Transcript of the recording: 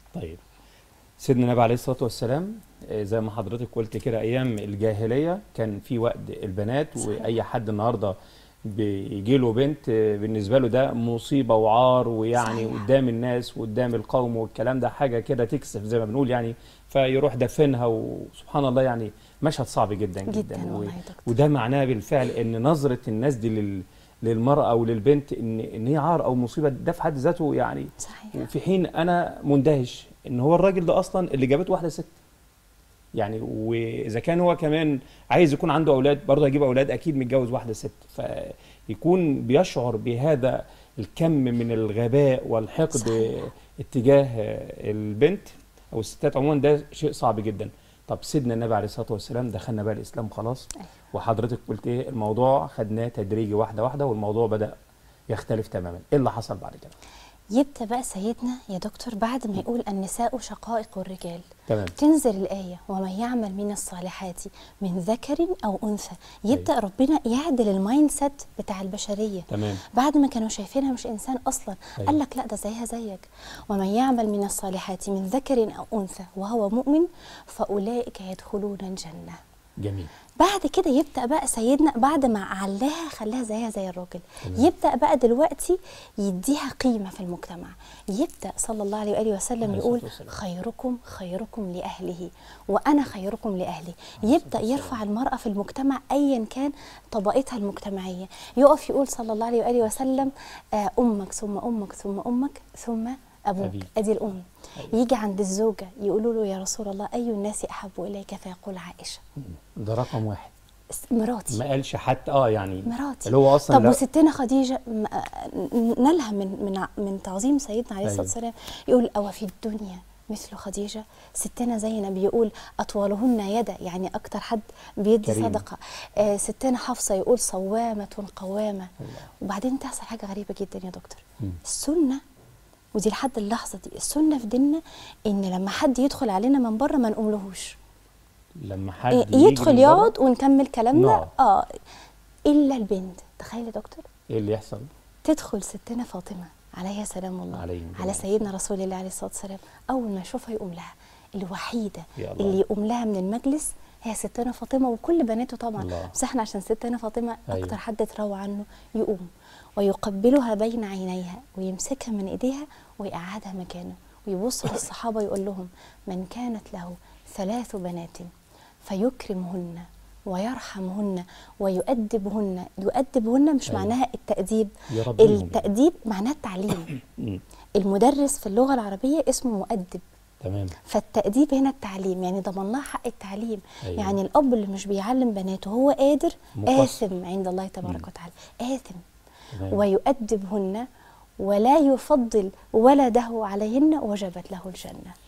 طيب سيدنا النبي عليه الصلاة والسلام آه، زي ما حضرتك قلت كده أيام الجاهلية كان في وقت البنات صحيح. وأي حد النهاردة بيجي له بنت آه، بالنسبة له ده مصيبة وعار ويعني صحيح. قدام الناس وقدام القوم والكلام ده حاجة كده تكسف زي ما بنقول يعني فيروح دفنها وسبحان الله يعني مشهد صعب جدا جدا, جدا و- والله يا دكتور وده معناه بالفعل ان نظره الناس دي لل للمراه او للبنت ان ان هي عار او مصيبه ده في حد ذاته يعني صحيح في حين انا مندهش ان هو الراجل ده اصلا اللي جابته واحده ست يعني واذا كان هو كمان عايز يكون عنده اولاد برضه هيجيب اولاد اكيد متجوز واحده ست فيكون بيشعر بهذا الكم من الغباء والحقد صحيح. اتجاه البنت او الستات عموما ده شيء صعب جدا طب سيدنا النبي عليه الصلاه والسلام دخلنا بقى الاسلام خلاص أيوة. وحضرتك قلت ايه الموضوع خدناه تدريجي واحده واحده والموضوع بدا يختلف تماما ايه اللي حصل بعد كده يبدأ بقى سيدنا يا دكتور بعد ما يقول النساء شقائق الرجال تمام تنزل الآية ومن يعمل من الصالحات من ذكر أو أنثى يبدأ ربنا يعدل المايند سيت بتاع البشرية تمام بعد ما كانوا شايفينها مش إنسان أصلا أيوة. قال لك لا ده زيها زيك ومن يعمل من الصالحات من ذكر أو أنثى وهو مؤمن فأولئك يدخلون الجنة جميل بعد كده يبدا بقى سيدنا بعد ما علاها خلاها زيها زي الراجل تمام. يبدا بقى دلوقتي يديها قيمه في المجتمع يبدا صلى الله عليه واله وسلم عليه يقول الصلاة والسلام. خيركم خيركم لاهله وانا خيركم لاهلي يبدا يرفع المراه في المجتمع ايا كان طبقتها المجتمعيه يقف يقول صلى الله عليه واله وسلم آه، امك ثم امك ثم امك ثم ابوك أبيك. ادي الام أيوة. يجي عند الزوجه يقولوا له يا رسول الله اي الناس احب اليك فيقول عائشه ده رقم واحد مراتي ما قالش حتى اه يعني مراتي اللي هو اصلا طب لا- وستنا خديجه م- نالها من من ع- من تعظيم سيدنا عليه الصلاه أيوة. والسلام يقول او في الدنيا مثل خديجه ستنا زينب يقول اطولهن يدا يعني اكتر حد بيدي كريم. صدقه آه ستنا حفصه يقول صوامه قوامه الله. وبعدين تحصل حاجه غريبه جدا يا دكتور مم. السنه ودي لحد اللحظه دي السنه في ديننا ان لما حد يدخل علينا من بره ما نقوملهوش لما حد إيه، يجي يدخل من يقعد بره، ونكمل كلامنا نقعد. اه الا البنت تخيل يا دكتور ايه اللي يحصل تدخل ستنا فاطمه عليها سلام الله عليهم على جميعاً. سيدنا رسول الله عليه الصلاه والسلام اول ما يشوفها يقوم لها الوحيده يا الله. اللي يقوم لها من المجلس هي ستنا فاطمه وكل بناته طبعا الله. بس احنا عشان ستنا فاطمه أيوة. اكتر حد تروى عنه يقوم ويقبلها بين عينيها ويمسكها من ايديها ويقعدها مكانه ويبص للصحابه يقول لهم من كانت له ثلاث بنات فيكرمهن ويرحمهن ويؤدبهن يؤدبهن مش أيوة. معناها التأديب يربيهم. التأديب معناه التعليم مم. المدرس في اللغة العربية اسمه مؤدب تمام فالتأديب هنا التعليم يعني ضمن لها حق التعليم أيوة. يعني الأب اللي مش بيعلم بناته هو قادر مقصر. آثم عند الله تبارك مم. وتعالى آثم تمام ويؤدبهن ولا يفضل ولده عليهن وجبت له الجنة